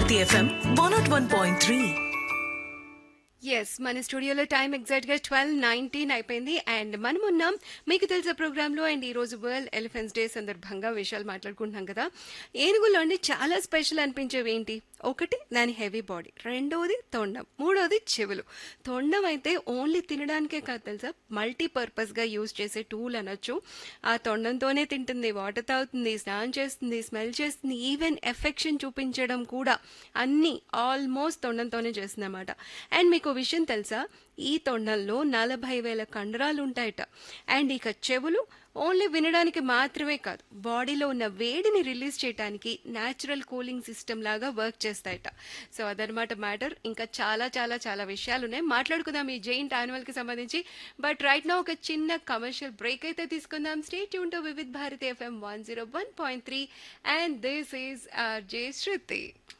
Bharati F M one naught one point three ఎస్ మన స్టూడియోలో టైం ఎగ్జాక్ట్ గా ట్వెల్వ్ నైన్టీన్ అయిపోయింది అండ్ మనం ఉన్నాం మీకు తెలిసే ప్రోగ్రామ్ లో అండ్ ఈ రోజు వరల్డ్ ఎలిఫెంట్స్ డే సందర్భంగా విషయాలు మాట్లాడుకుంటున్నాం కదా ఏనుగులో అండి చాలా స్పెషల్ అనిపించేవి ఏంటి ఒకటి దాని హెవీ బాడీ రెండోది తొండం మూడోది చెవులు తొండం అయితే ఓన్లీ తినడానికే కాదు తెలుసా మల్టీపర్పస్ గా యూజ్ చేసే టూల్ అనొచ్చు ఆ తొండంతోనే తింటుంది వాటర్ తాగుతుంది స్నానం చేస్తుంది స్మెల్ చేస్తుంది ఈవెన్ ఎఫెక్షన్ చూపించడం కూడా అన్ని ఆల్మోస్ట్ తొండంతోనే చేస్తుంది అనమాట అండ్ మీకు విషయం తెలుసా ఈ తొండంలో నలభై వేల కండరాలు ఉంటాయట అండ్ ఇక చెవులు ఓన్లీ వినడానికి మాత్రమే కాదు బాడీలో ఉన్న వేడిని రిలీజ్ చేయడానికి న్యాచురల్ కూలింగ్ సిస్టమ్ లాగా వర్క్ చేస్తాయట సో అదనమాట మ్యాటర్ ఇంకా చాలా చాలా చాలా విషయాలు ఉన్నాయి మాట్లాడుకుందాం ఈ జైంట్ యాన్యువల్ కి సంబంధించి బట్ రైట్ నా ఒక చిన్న కమర్షియల్ బ్రేక్ అయితే తీసుకుందాం stay tune to Vividh Bharati F M one zero one point three and this is J Shruti